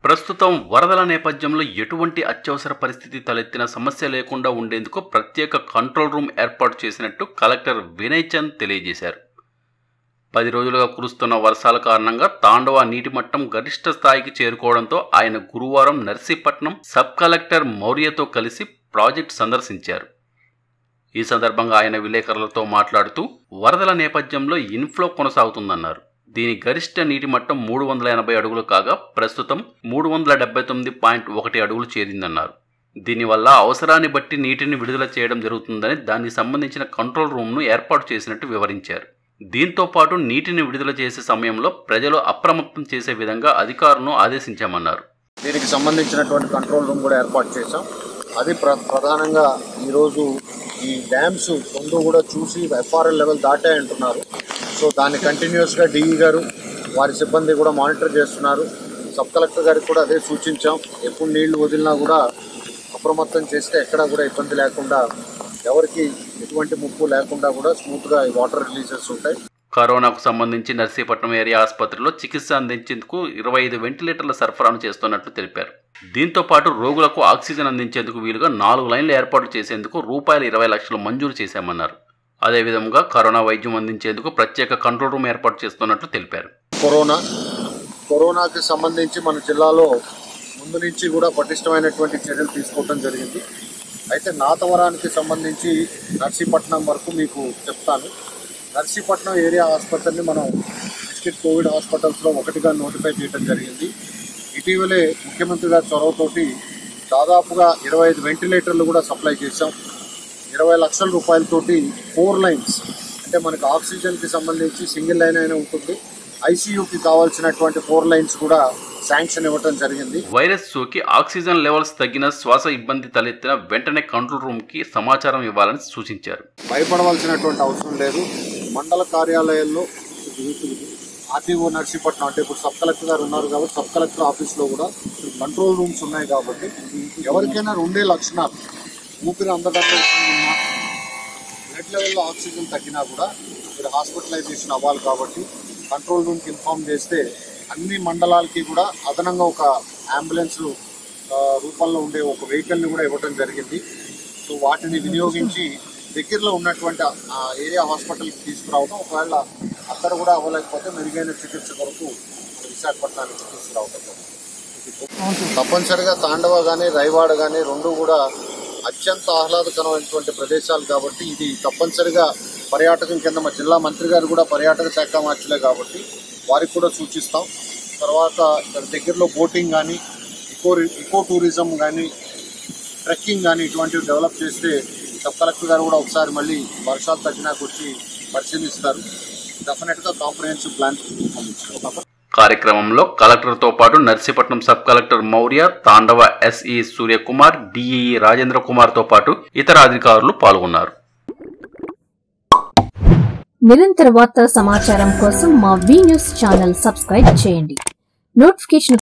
ప్రస్తుతం వరదల నేపథ్యంలో ఎటువంటి అత్యవసర పరిస్థితి తలెత్తిన సమస్య లేకుండా ఉండేందుకు ప్రత్యేక కంట్రోల్ రూమ్ ఏర్పాటు చేసినట్టు కలెక్టర్ వినయ్ చంద్ తెలియజేశారు పది రోజులుగా కురుస్తున్న వర్షాల కారణంగా తాండవ నీటి మట్టం గరిష్ట స్థాయికి చేరుకోవడంతో ఆయన గురువారం నర్సీపట్నం సబ్ కలెక్టర్ మౌర్యతో కలిసి ప్రాజెక్ట్ సందర్శించారు ఈ సందర్భంగా ఆయన విలేకరులతో మాట్లాడుతూ వరదల నేపథ్యంలో ఇన్ఫ్లో కొనసాగుతుందన్నారు దీని గరిష్ట నీటి మట్టం మూడు వందల ఎనభై అడుగులు కాగా ప్రస్తుతం మూడు వందల డెబ్బై తొమ్మిది పాయింట్ ఒకటి అడుగులు చేరిందన్నారు దీనివల్ల అవసరాన్ని బట్టి నీటిని విడుదల చేయడం జరుగుతుందని దానికి సంబంధించిన కంట్రోల్ రూమ్ను ఏర్పాటు చేసినట్టు వివరించారు దీంతో పాటు నీటిని విడుదల చేసే సమయంలో ప్రజలు అప్రమత్తం చేసే విధంగా అధికారులను ఆదేశించామన్నారు దీనికి సంబంధించినటువంటి కంట్రోల్ రూమ్ కూడా ఏర్పాటు చేశాం అది ప్ర ప్రధానంగా ఈరోజు ఈ డ్యామ్స్ రెండు కూడా చూసి ఎఫ్ఆర్ఎల్ లెవెల్ దాటాయి అంటున్నారు సో దాన్ని కంటిన్యూస్గా డిఈ గారు వారి సిబ్బంది కూడా మానిటర్ చేస్తున్నారు సబ్ కలెక్టర్ గారికి కూడా అదే సూచించాం ఎప్పుడు నీళ్లు వదిలినా కూడా అప్రమత్తం చేస్తే ఎక్కడా కూడా ఇబ్బంది లేకుండా ఎవరికి ఎటువంటి ముప్పు లేకుండా కూడా స్మూత్గా ఈ వాటర్ రిలీజెస్ ఉంటాయి కరోనాకు సంబంధించి నర్సీపట్నం ఏరియా ఆసుపత్రిలో చికిత్స అందించేందుకు ఇరవై ఐదు వెంటిలేటర్ల సరఫరాను చేస్తున్నట్లు తెలిపారు దీంతో పాటు రోగులకు ఆక్సిజన్ అందించేందుకు వీలుగా నాలుగు లైన్లు ఏర్పాటు చేసేందుకు రూపాయలు ఇరవై లక్షలు మంజూరు చేశామన్నారు అదేవిధంగా కరోనా వైద్యం అందించేందుకు ప్రత్యేక కంట్రోల్ రూమ్ ఏర్పాటు చేస్తున్నట్లు తెలిపారు కరోనా కరోనాకి సంబంధించి మన జిల్లాలో ముందు నుంచి కూడా పటిష్టమైనటువంటి చర్యలు తీసుకోవడం జరిగింది అయితే నాతవరానికి సంబంధించి నర్సీపట్నం వరకు మీకు చెప్తాను నర్సీపట్నం ఏరియా ఆసుపత్రిని మనం డిస్ట్రిక్ట్ కోవిడ్ హాస్పిటల్స్లో ఒకటిగా నోటిఫై చేయడం జరిగింది ఇటీవలే ముఖ్యమంత్రి గారి చొరవతోటి దాదాపుగా ఇరవై ఐదు వెంటిలేటర్లు కూడా సప్లై చేశాం ఇరవై లక్షల రూపాయలతోటి ఫోర్ లైన్స్ అంటే మనకు ఆక్సిజన్కి సంబంధించి సింగిల్ లైన్ అయినా ఉంటుంది ఐసీయూకి కావాల్సినటువంటి ఫోర్ లైన్స్ కూడా శాంక్షన్ ఇవ్వటం జరిగింది వైరస్ సోకి ఆక్సిజన్ లెవెల్స్ తగ్గిన శ్వాస ఇబ్బంది తలెత్తిన వెంటనే కంట్రోల్ రూమ్కి సమాచారం ఇవ్వాలని సూచించారు భయపడవలసినటువంటి అవసరం లేదు మండల కార్యాలయాల్లో ఆర్టీఓ నర్సీపట్నం అంటే ఇప్పుడు సబ్ కలెక్టర్ గారు ఉన్నారు కాబట్టి సబ్ కలెక్టర్ ఆఫీస్లో కూడా కంట్రోల్ రూమ్స్ ఉన్నాయి కాబట్టి ఎవరికైనా రెండే లక్షణాలు ఊపిరి అందడంలో ఉన్నా బ్లడ్ లెవెల్లో ఆక్సిజన్ తగ్గినా కూడా మీరు హాస్పిటలైజేషన్ అవ్వాలి కాబట్టి కంట్రోల్ రూమ్కి ఇన్ఫామ్ చేస్తే అన్ని మండలాలకి కూడా అదనంగా ఒక అంబులెన్స్ రూపంలో ఉండే ఒక వెహికల్ని కూడా ఇవ్వడం జరిగింది సో వాటిని వినియోగించి దగ్గరలో ఉన్నటువంటి ఆ ఏరియా హాస్పిటల్కి తీసుకురావడం ఒకవేళ అక్కడ కూడా అవ్వలేకపోతే మెరుగైన చికిత్స కొరకు విశాఖపట్నానికి తీసుకురావడం జరుగుతుంది. తప్పనిసరిగా తాండవ కానీ రైవాడ కానీ రెండు కూడా అత్యంత ఆహ్లాదకరమైనటువంటి ప్రదేశాలు కాబట్టి ఇది తప్పనిసరిగా పర్యాటకం కింద మా జిల్లా మంత్రి గారు కూడా పర్యాటక శాఖ మార్చులే కాబట్టి వారికి కూడా సూచిస్తాం తర్వాత ఇక్కడ దగ్గరలో బోటింగ్ కానీ ఇకో ఇకో టూరిజం కానీ ట్రెక్కింగ్ కానీ ఇటువంటివి డెవలప్ చేస్తే సబ్ కలెక్టర్ గారు కూడా ఒకసారి మళ్ళీ వర్షాలు తగ్గినాక వచ్చి పరిశీలిస్తారు డెఫినెట్గా కాంప్రహెన్సివ్ ప్లాన్ రూపొందించారు కార్యక్రమంలో కలెక్టర్తో పాటు Narsipatnam sub collector Maurya Tandava SE Suryakumar DEE Rajendra కుమార్తో పాటు ఇతర అధికారులు పాల్గొన్నారు నిరంతర వార్తా సమాచారం కోసం మా వి న్యూస్ ఛానల్ సబ్స్క్రైబ్ చేయండి నోటిఫికేషన్